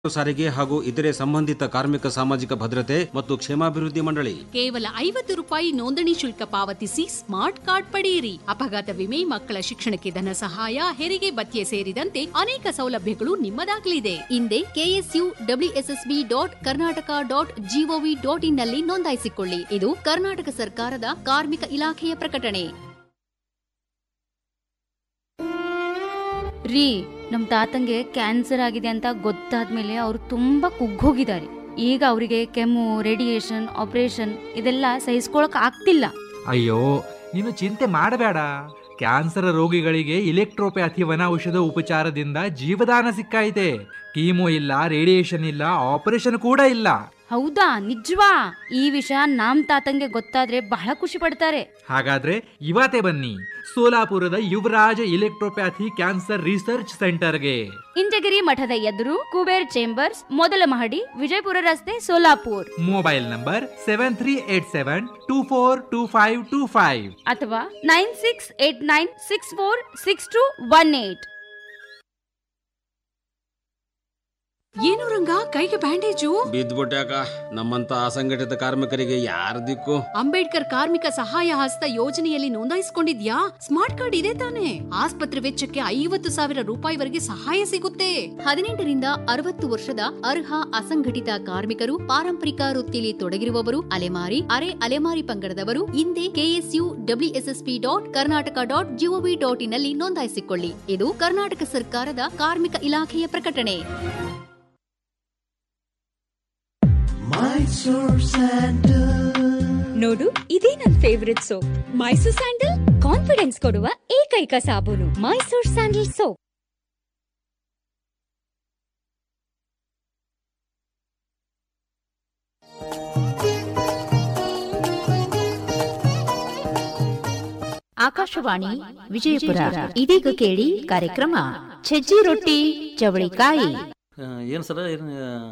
ಸಾರಿಗೆ ಹಾಗೂ ಇತರೆ ಸಂಬಂಧಿತ ಕಾರ್ಮಿಕ ಸಾಮಾಜಿಕ ಭದ್ರತೆ ಮತ್ತು ಕ್ಷೇಮಾಭಿವೃದ್ಧಿ ಮಂಡಳಿ ಕೇವಲ ಐವತ್ತು ರೂಪಾಯಿ ನೋಂದಣಿ ಶುಲ್ಕ ಪಾವತಿಸಿ ಸ್ಮಾರ್ಟ್ ಕಾರ್ಡ್ ಪಡೆಯಿರಿ ಅಪಘಾತ ವಿಮೆ ಮಕ್ಕಳ ಶಿಕ್ಷಣಕ್ಕೆ ಧನ ಸಹಾಯ ಹೆರಿಗೆ ಭತ್ಯೆ ಸೇರಿದಂತೆ ಅನೇಕ ಸೌಲಭ್ಯಗಳು ನಿಮ್ಮದಾಗಲಿದೆ ಹಿಂದೆ KSU WSSB dot Karnataka dot gov dot in ನಲ್ಲಿ ನೋಂದಾಯಿಸಿಕೊಳ್ಳಿ ಇದು ಕರ್ನಾಟಕ ಸರ್ಕಾರದ ಕಾರ್ಮಿಕ ಇಲಾಖೆಯ ಪ್ರಕಟಣೆ ರೀ ನಮ್ ತಾತಂಗೆ ಕ್ಯಾನ್ಸರ್ ಆಗಿದೆ ಅಂತ ಗೊತ್ತಾದ್ಮೇಲೆ ಅವರು ತುಂಬಾ ಕುಗ್ಗೋಗಿದ್ದಾರೆ ಈಗ ಅವರಿಗೆ ಕೆಮ್ಮು ರೇಡಿಯೇಷನ್ ಆಪರೇಷನ್ ಇದೆಲ್ಲ ಸಹಿಸ್ಕೊಳಕ್ ಆಗ್ತಿಲ್ಲ ಅಯ್ಯೋ ನೀನು ಚಿಂತೆ ಮಾಡಬೇಡ ಕ್ಯಾನ್ಸರ್ ರೋಗಿಗಳಿಗೆ ಇಲೆಕ್ಟ್ರೋಪ್ಯಾಥಿ ವನ ಔಷಧ ಉಪಚಾರದಿಂದ ಜೀವದಾನ ಸಿಕ್ಕೈತೆ ಕೀಮೋ ಇಲ್ಲ ರೇಡಿಯೇಷನ್ ಇಲ್ಲ ಆಪರೇಷನ್ ಕೂಡ ಇಲ್ಲ ಹೌದಾ ನಿಜವಾ ಈ ವಿಷಯ ನಮ್ ತಾತಂಗೆ ಗೊತ್ತಾದ್ರೆ ಬಹಳ ಖುಷಿ ಪಡ್ತಾರೆ ಹಾಗಾದ್ರೆ ಇವತ್ತೇ ಬನ್ನಿ ಸೋಲಾಪುರದ ಯುವರಾಜ ಇಲೆಕ್ಟ್ರೋಪ್ಯಾಥಿ ಕ್ಯಾನ್ಸರ್ ರಿಸರ್ಚ್ ಸೆಂಟರ್ಗೆ ಇಂಚಗಿರಿ ಮಠದ ಎದುರು ಕುಬೇರ್ ಚೇಂಬರ್ಸ್ ಮೊದಲ ಮಹಡಿ ವಿಜಯಪುರ ರಸ್ತೆ Solapur mobile number seven three eight seven two four two five two five ಅಥವಾ nine six eight nine six four six two one eight ಏನು ರಂಗ ಕೈಗೆ ಬ್ಯಾಂಡೇಜು ಬಿದ್ದ್ಬಿಟ್ಯಾಕ ನಮ್ಮಂತ ಅಸಂಘಟಿತ ಕಾರ್ಮಿಕರಿಗೆ ಯಾರ ದಿಕ್ಕು ಅಂಬೇಡ್ಕರ್ ಕಾರ್ಮಿಕ ಸಹಾಯ ಹಸ್ತ ಯೋಜನೆಯಲ್ಲಿ ನೋಂದಾಯಿಸಿಕೊಂಡಿದ್ಯಾ ಸ್ಮಾರ್ಟ್ ಕಾರ್ಡ್ ಇದೆ ತಾನೆ ಆಸ್ಪತ್ರೆ ವೆಚ್ಚಕ್ಕೆ ಐವತ್ತು ಸಾವಿರ ರೂಪಾಯಿವರೆಗೆ ಸಹಾಯ ಸಿಗುತ್ತೆ ಹದಿನೆಂಟರಿಂದ ಅರವತ್ತು ವರ್ಷದ ಅರ್ಹ ಅಸಂಘಟಿತ ಕಾರ್ಮಿಕರು ಪಾರಂಪರಿಕ ವೃತ್ತಿಯಲ್ಲಿ ತೊಡಗಿರುವವರು ಅಲೆಮಾರಿ ಅರೆ ಅಲೆಮಾರಿ ಪಂಗಡದವರು ಹಿಂದೆ KSU WSSP dot Karnataka dot gov dot in ನಲ್ಲಿ ನೋಂದಾಯಿಸಿಕೊಳ್ಳಿ ಇದು ಕರ್ನಾಟಕ ಸರ್ಕಾರದ ಕಾರ್ಮಿಕ ಇಲಾಖೆಯ ಪ್ರಕಟಣೆ ನೋಡು ಇದೇ ನನ್ favourite soap Mysore sandal confidence ಕೊಡುವ ಏಕೈಕ ಸಾಬೂನು ಮೈಸೂರ್ ಸ್ಯಾಂಡಲ್ ಸೋಪ್ ಆಕಾಶವಾಣಿ ವಿಜಯಪುರ ಇದೀಗ ಕೇಳಿ ಕಾರ್ಯಕ್ರಮ ಸಜ್ಜಿ ರೊಟ್ಟಿ ಚವಳಿಕಾಯಿ ಏನು ಸರ್ ಏನು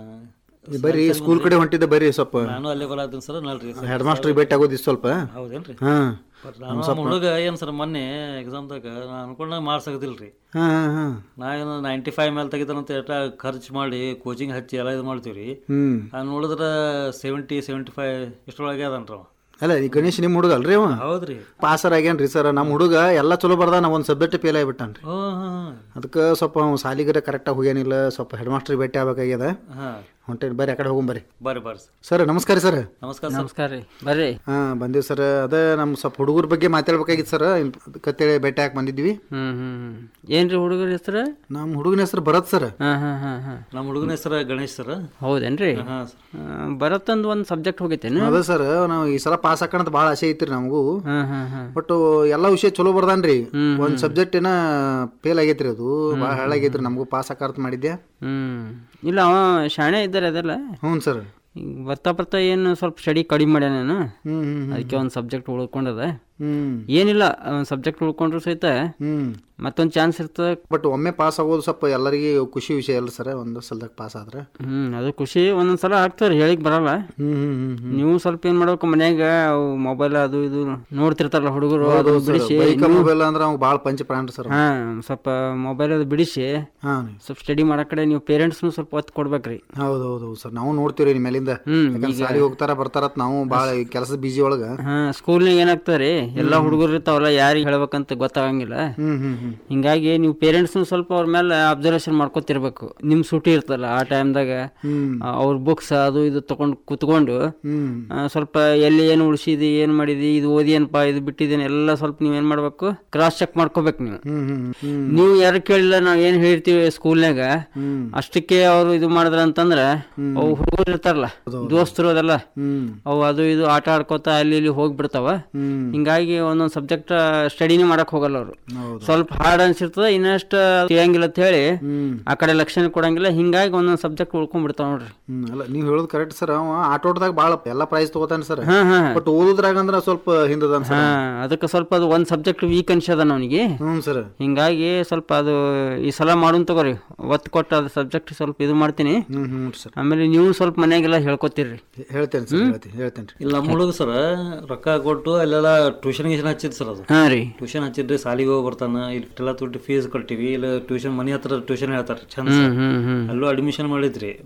ಬರ್ರಿ ಸ್ಕೂಲ್ ಕಡೆ ಹೊಂಟಿದ್ದೆ ಬರ್ರಿ ಸ್ವಲ್ಪ ನಾನು ಅಲ್ಲೇ ಕೊಲಾತೀನಿ ಸರ್ ನಲ್ರಿ ಹೆಡ್ ಮಾಸ್ಟರ್ ಭೇಟಿ ಆಗೋದಿತ್ತು ಸ್ವಲ್ಪ ಹೌದೇನ್ರಿ ಹಾ ಬಟ್ ನಾನು ನಮ್ಮ ಹುಡುಗ ಏನು ಸರ್ ಮೊನ್ನೆ ಎಕ್ಸಾಮ್ದಾಗ ನಾನು ಅನ್ಕೊಂಡಾಗ ಮಾರ್ಕ್ಸ್ ಆಗದಿಲ್ರಿ ಹಾ ಹಾ ಹಾ ನಾ ಏನು ನೈಂಟಿ ಫೈವ್ ಮೇಲೆ ತೆಗಿತಾನಂತ ಎಷ್ಟ ಖರ್ಚು ಮಾಡಿ ಕೋಚಿಂಗ್ ಹಚ್ಚಿ ಎಲ್ಲ ಇದು ಮಾಡ್ತೀವಿ ರೀ ಹ್ಮ್ ನಾನು ನೋಡಿದ್ರೆ ಸೆವೆಂಟಿ ಸೆವೆಂಟಿ ಫೈವ್ ಇಷ್ಟರೊಳಗೆ ಅದನ್ರಿ ಅವ ಅಲ್ಲ ಈ ಗಣೇಶ್ ನಿಮ್ ಹುಡುಗ ಅಲ್ರಿ ಅವ ಹೌದ್ರಿ ಪಾಸರ್ ಆಗ್ಯಾನ್ರಿ ಸರ್ ನಮ್ಮ ಹುಡುಗ ಎಲ್ಲ ಚಲೋ ಬರ್ದಾನ ಒಂದ್ ಸಬ್ಜೆಕ್ಟ್ ಫೇಲ್ ಆಗ್ಬಿಟ್ಟಾನ್ರಿ ಓ ಹಾಂ ಅದಕ್ಕೆ ಸ್ವಲ್ಪ ಅವ್ನು ಸಾಲಿಗರ ಕರೆಕ್ಟಾಗಿ ಹೋಗ್ಯಾನಿಲ್ಲ ಸ್ವಲ್ಪ ಹೆಡ್ ಮಾಸ್ಟರ್ ಭೇಟಿ ಆಗ್ಬೇಕಾಗ್ಯದ ಹಾಂ ಹೊಂಟೇನಿ ಬರ್ರಿ ಆ ಕಡೆ ಹೋಗೋಣ ಬರ್ರಿ ಬರ್ರಿ ಬರ್ರಿ ಸರ್ ಸರ್ ನಮಸ್ಕಾರ ಸರ್ ನಮಸ್ಕಾರ ಸರ್ ನಮಸ್ಕಾರ ರೀ ಬರ್ರಿ ಹಾ ಬಂದೀವಿ ಸರ್ ಅದೇ ನಮ್ಮ ಸ್ವಲ್ಪ ಹುಡುಗರ ಬಗ್ಗೆ ಮಾತಾಡ್ಬೇಕಾಗಿತ್ತು ಸರ್ ಅದಕ್ಕಂತೇಳಿ ಭೇಟಿ ಹಾಕಿ ಬಂದಿದ್ವಿ ಹ್ಮ್ ಹ್ಮ್ ಹ್ಮ್ ಏನ್ರಿ ಹುಡುಗರ ಹೆಸರು ನಮ್ಮ ಹುಡುಗನ ಹೆಸರು ಭರತ್ ಸರ್ ಹಾ ಹಾ ಹಾ ಹಾ ನಮ್ಮ ಹುಡುಗನ ಹೆಸರು ಗಣೇಶ್ ಸರ್ ಹೌದೇನ್ರಿ ಹಾಂ ಸರ್ ಬರತ್ತಂದ್ ಒಂದ್ ಸಬ್ಜೆಕ್ಟ್ ಹೋಗೈತೇನು ಅದೇ ಸರ್ ನಾವು ಈ ಸಲ ಪಾಸ್ ಹಾಕೋಣ ಭಾಳ ಆಸೆ ಐತ್ರಿ ನಮಗೂ ಹಾ ಹಾ ಹಾ ಬಟ್ ಎಲ್ಲ ವಿಷಯ ಚಲೋ ಬರ್ದಾನ್ರಿ ಒಂದ್ ಸಬ್ಜೆಕ್ಟ್ ಏನ ಫೇಲ್ ಆಗೈತ್ರಿ ಅದು ಭಾಳ ಹಾಳಾಗೈತ್ರಿ ನಮಗೂ ಪಾಸ್ ಹಾಕಾರ್ತ ಮಾಡಿದ್ದೆ ಹ್ಮ್ ಇಲ್ಲ ಅವ ಶಾಣೆ ಇದ್ದಾರೆ ಅದೆಲ್ಲ ಹ್ಞೂ ಸರ್ ಈಗ ಬರ್ತಾ ಬರ್ತಾ ಏನು ಸ್ವಲ್ಪ ಸ್ಟಡಿ ಕಡಿಮೆ ಮಾಡ್ಯಾನ ಹ್ಮ್ ಹ್ಮ್ ಅದಕ್ಕೆ ಒಂದು ಸಬ್ಜೆಕ್ಟ್ ಉಳ್ಕೊಂಡದ ಹ್ಮ್ ಏನಿಲ್ಲ ಒಂದು ಸಬ್ಜೆಕ್ಟ್ ಉಳ್ಕೊಂಡ್ರು ಸಹಿತ ಹ್ಮ್ ಮತ್ತೊಂದು ಚಾನ್ಸ್ ಇರ್ತದೆ ಬಟ್ ಒಮ್ಮೆ ಪಾಸ್ ಆಗೋದು ಸ್ವಲ್ಪ ಎಲ್ಲರಿಗೆ ಖುಷಿ ವಿಷಯ ಅಲ್ಲ ಸರ್ ಒಂದು ಸಲದಾಗ ಪಾಸ್ ಆದ್ರೆ ಹ್ಮ್ ಅದು ಖುಷಿ ಒಂದೊಂದ್ ಸಲ ಆಗ್ತಾರೆ ಹೇಳಿಕ್ ಬರಲ್ಲ ಹ್ಮ್ ಹ್ಮ್ ಹ್ಮ್ ಹ್ಮ್ ನೀವು ಸ್ವಲ್ಪ ಏನ್ ಮಾಡ್ಬೇಕು ಮನ್ಯಾಗ ಮೊಬೈಲ್ ಅದು ಇದು ನೋಡ್ತಿರ್ತಾರಲ್ಲ ಹುಡುಗರು ಅದು ಬಿಡಿಸಿ ಬೈಕ್ ಮೊಬೈಲ್ ಅಂದ್ರೆ ಅವ್ನು ಭಾಳ ಪಂಚ ಪ್ರಾಣ ಸರ್ ಹಾ ಸ್ವಲ್ಪ ಮೊಬೈಲ್ ಅದು ಬಿಡಿಸಿ ಹಾ ಸ್ವಲ್ಪ ಸ್ಟಡಿ ಮಾಡೋ ಕಡೆ ನೀವು ಪೇರೆಂಟ್ಸ್ನು ಸ್ವಲ್ಪ ಒತ್ತು ಕೊಡ್ಬೇಕ್ರಿ ಹೌದು ಹೌದು ಹೌದು ಸರ್ ನಾವು ನೋಡ್ತೀವಿ ನಿಮ್ಮ ಮೇಲಿಂದ ಹ್ಮ್ ಯಾಕಂದ್ರೆ ಸಾಲಿ ಹೋಗ್ತಾರ ಬರ್ತಾರತ್ ನಾವು ಭಾಳ ಕೆಲಸದ ಬಿಜಿ ಒಳಗ ಹಾ ಸ್ಕೂಲ್ನಾಗ ಏನಾಗ್ತದೆ ಎಲ್ಲಾ ಹುಡುಗರು ಇರ್ತಾವಲ್ಲ ಯಾರಿಗೆ ಹೇಳ್ಬೇಕಂತ ಗೊತ್ತಾಗಂಗಿಲ್ಲ ಹ್ಮ್ ಹ್ಮ್ ಹ್ಮ್ ಹಿಂಗಾಗಿ ನೀವು ಪೇರೆಂಟ್ಸ್ನು ಸ್ವಲ್ಪ ಅವ್ರ ಮೇಲೆ ಅಬ್ಸರ್ವೇಷನ್ ಮಾಡ್ಕೊತಿರ್ಬೇಕು ನಿಮ್ ಸೂಟಿ ಇರ್ತಲ್ಲ ಆ ಟೈಮ್ದಾಗ ಹ್ಮ್ ಅವ್ರ ಬುಕ್ಸ್ ಅದು ಇದು ತಗೊಂಡು ಕುತ್ಕೊಂಡು ಹ್ಮ್ ಆ, ಸ್ವಲ್ಪ ಎಲ್ಲಿ ಏನು ಉಳಿಸಿದಿ ಏನು ಮಾಡಿದಿ ಇದು ಓದಿಯೇನಪ್ಪ ಇದು ಬಿಟ್ಟಿದ್ದೇನೆ ಎಲ್ಲ ಸ್ವಲ್ಪ ನೀವೇನ್ ಮಾಡ್ಬೇಕು ಕ್ರಾಸ್ ಚೆಕ್ ಮಾಡ್ಕೋಬೇಕು ನೀವು ಹ್ಮ್ ಹ್ಮ್ ಹ್ಮ್ ನೀವು ಯಾರು ಕೇಳಿಲ್ಲ ನಾವು ಏನ್ ಹೇಳ್ತೀವಿ ಸ್ಕೂಲ್ನಾಗ ಹ್ಮ್ ಅಷ್ಟಕ್ಕೆ ಅವರು ಇದು ಮಾಡಿದ್ರ ಅಂತಂದ್ರ ಅವು ಹುಡುಗರು ಇರ್ತಾರಲ್ಲ ದೋಸ್ತರು ಅದೆಲ್ಲ ಹ್ಮ್ ಅವು ಅದು ಇದು ಆಟ ಆಡ್ಕೋತಾ ಅಲ್ಲಿ ಇಲ್ಲಿ ಹೋಗ್ಬಿಡ್ತಾವ ಹ್ಮ್ ಹಿಂಗಾಗಿ ಒಂದೊಂದ್ ಸಬ್ಜೆಕ್ಟ್ ಸ್ಟಡಿನೇ ಮಾಡಕ್ ಹೋಗಲ್ಲ ಅವರು ಹೌದು ಸ್ವಲ್ಪ ಹಾರ್ಡ್ ಅನ್ಸಿರ್ತದ ಇನ್ನಷ್ಟು ತಿಳಿಯಂಗಿಲ್ಲ ಅಂತ ಹೇಳಿ ಹ್ಮ್ ಆ ಕಡೆ ಲಕ್ಷಣ ಕೊಡಂಗಿಲ್ಲ ಹಿಂಗಾಗಿ ಒಂದೊಂದ್ ಸಬ್ಜೆಕ್ಟ್ ಉಳ್ಕೊಂಡ್ಬಿಡ್ತಾವ ನೋಡ್ರಿ ಹ್ಮ್ ಅಲ್ಲ ನೀವು ಹೇಳೋದು ಕರೆಕ್ಟ್ ಸರ್ ಅವ ಆಟೋಟದಾಗ ಭಾಳ ಎಲ್ಲ ಪ್ರೈಸ್ ತಗೋತಾನೆ ಸರ್ ಹಾ ಹಾ ಬಟ್ ಓದುದ್ರಾಗ ಅಂದ್ರೆ ಸ್ವಲ್ಪ ಹಿಂದದ ಹಾ ಅದಕ್ಕೆ ಸ್ವಲ್ಪ ಅದು ಒಂದ್ ಸಬ್ಜೆಕ್ಟ್ ವೀಕ್ ಅನ್ಸದ ಅವನಿಗೆ ಹ್ಞೂ ಸರ್ ಹಿಂಗಾಗಿ ಸ್ವಲ್ಪ ಅದು ಈ ಸಲ ಮಾಡೋನ್ ತಗೋರಿ ಒತ್ತು ಕೊಟ್ಟು ಅದು ಸಬ್ಜೆಕ್ಟ್ ಸ್ವಲ್ಪ ಇದು ಮಾಡ್ತೀನಿ ಹ್ಮ್ ಹ್ಞೂ ಸರ್ ಆಮೇಲೆ ನೀವು ಸ್ವಲ್ಪ ಮನೆಗೆಲ್ಲ ಹೇಳ್ಕೊತೀರಿ ಹೇಳ್ತೇನೆ ಸರ್ ಹೇಳ್ತೀನಿ ಹೇಳ್ತೇನೆ ರೀ ಇಲ್ಲ ನಮ್ಮ ಹುಡುಗ ಸರ್ ರೊಕ್ಕ ಕೊಟ್ಟು ಅಲ್ಲೆಲ್ಲ ಟ್ಯೂಷನ್ ಗೀಷನ್ ಹಚ್ಚಿದ್ ಸರ್ ಅದು ಹಾ ರೀ ಟ್ಯೂಷನ್ ಹಚ್ಚಿದ್ರಿ ಸಾಲಿಗೆ ಹೋಗಿ ಬರ್ತಾನ ಇಷ್ಟೆಲ್ಲ ದುಡ್ಡು ಫೀಸ್ ಕಟ್ಟಿವಿ ಇಲ್ಲ ಟ್ಯೂಷನ್ ಮನೆ ಹತ್ರ ಟ್ಯೂಷನ್ ಹೇಳ್ತಾರೆ ಚಂದ ಹ್ಮ್ ಹ್ಮ್ ಹ್ಮ್ ಅಲ್ಲೂ ಅಡ್ಮಿಷನ್ ಮಾಡಿದ್ರಿ